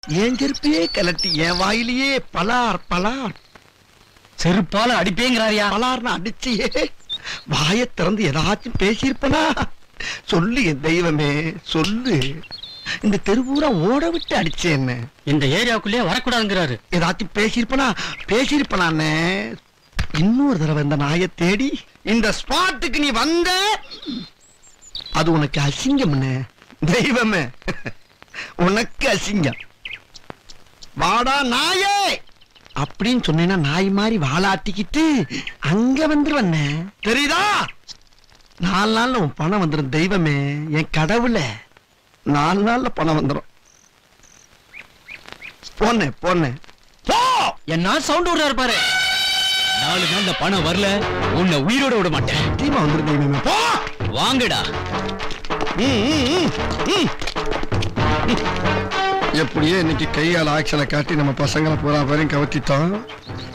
என் செருப்பையே கலட்டி என் வாயிலேயே பலார் பலார் செருப்பால அடிப்பேங்கிறாரியா பலார்னு அடிச்சியே வாயை திறந்து ஏதாச்சும் பேசியிருப்பனா சொல்லு என் தெய்வமே சொல்லு இந்த தெருவூரா ஓட விட்டு அடிச்சேன் என்ன இந்த ஏரியாவுக்குள்ளே வரக்கூடாதுங்கிறாரு ஏதாச்சும் பேசியிருப்பனா பேசியிருப்பனானே இன்னொரு தடவை இந்த நாயை தேடி இந்த ஸ்பாட்டுக்கு நீ வந்த அது உனக்கு அசிங்கம்னே தெய்வமே உனக்கு அசிங்கம் வாடா நாயே அப்படின்னு சொன்னேன்னா நாய் மாதிரி வாலாட்டிக்கிட்டு அங்க வந்துருவண்ணே தெரியுதா நாலு நாள்ல உன் பணம் வந்துடும் தெய்வமே என் கடவுளே நாலு நாள்ல பணம் வந்துடும் போனேன் போனேன் போ என்ன சவுண்ட் விடுறாரு பாரு நாலு நாள்ல பணம் வரல உன்னை உயிரோட விட மாட்டேன் டீமா வந்துரும் தெய்வமே போ வாங்கடா ம், ம், ம், ம். எப்படியோ இன்னைக்கு கையால் ஆக்ஷனை காட்டி நம்ம பசங்களை பூரா பேரையும் கவர்த்திட்டோம்